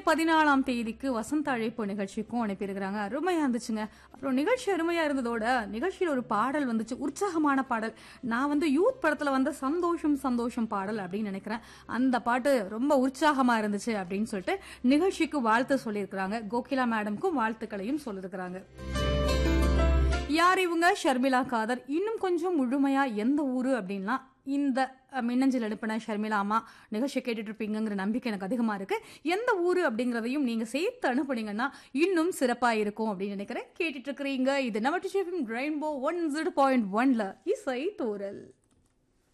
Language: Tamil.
பதினாலாம் தேதிக்கு வசந்த அழைப்பு நிகழ்ச்சிக்கும் அனுப்பியிருக்கிறாங்க அருமையா இருந்துச்சுங்க அப்புறம் நிகழ்ச்சி அருமையா இருந்ததோட நிகழ்ச்சியில் ஒரு பாடல் வந்துச்சு உற்சாகமான பாடல் நான் வந்து யூத் படத்துல வந்த சந்தோஷம் சந்தோஷம் பாடல் அப்படின்னு நினைக்கிறேன் அந்த பாட்டு ரொம்ப உற்சாகமா இருந்துச்சு அப்படின்னு சொல்லிட்டு நிகழ்ச்சிக்கு வாழ்த்து சொல்லியிருக்கிறாங்க கோகிலா மேடம்க்கும் வாழ்த்துக்களையும் சொல்லியிருக்கிறாங்க யார் இவங்க ஷர்மிளா காதர் இன்னும் கொஞ்சம் முழுமையா எந்த ஊரு அப்படின்னா இந்த அஹ், மின்னஞ்சல் அனுப்பின ஷர்மிளா அம்மா நிகழ்ச்சி கேட்டுட்டு இருப்பீங்கிற நம்பிக்கை எனக்கு அதிகமா இருக்கு எந்த ஊரு அப்படிங்கறதையும் நீங்க சேர்த்து அனுப்புனீங்கன்னா இன்னும் சிறப்பா இருக்கும் அப்படின்னு நினைக்கிறேன் கேட்டுட்டு இருக்கிறீங்க இது நம்ம ரெயின்போ ஒன் ஜீரோ பாயிண்ட் ஒன்ல இசை தூரல்